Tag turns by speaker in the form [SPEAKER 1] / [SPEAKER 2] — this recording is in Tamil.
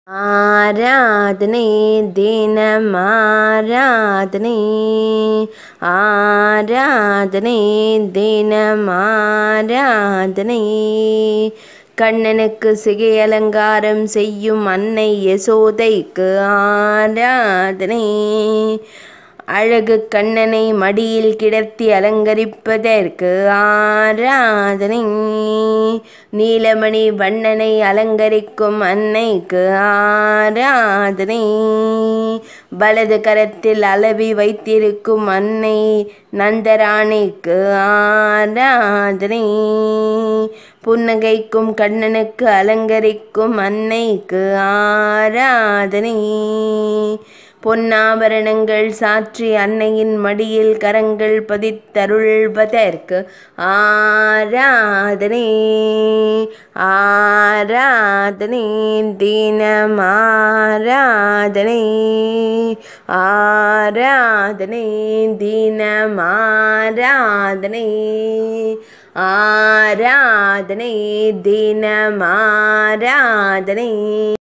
[SPEAKER 1] ஆராதனை தினம் ஆராதனை ஆராதனை தினம் ஆராதனை கண்ணனுக்கு சிகை அலங்காரம் செய்யும் அன்னை யசோதைக்கு ஆராதனை அழகு கண்ணனை மடியில் கிடத்தி அலங்கரிப்பதற்கு ஆராதனை நீலமணி வண்ணனை அலங்கரிக்கும் அன்னைக்கு ஆராதனை வலது கரத்தில் அளவி வைத்திருக்கும் அன்னை நந்தராணிக்கு ஆராதனை புன்னகைக்கும் கண்ணனுக்கு அலங்கரிக்கும் அன்னைக்கு ஆராதனை பொன்னாபரணங்கள் சாற்றி அன்னையின் மடியில் கரங்கள் பதித்தருள்வதற்கு ஆராதனை ஆராதனை தினம் ஆராதனை ஆராதனை தினம் ஆராதனை ஆராதனை தினம் ஆராதனை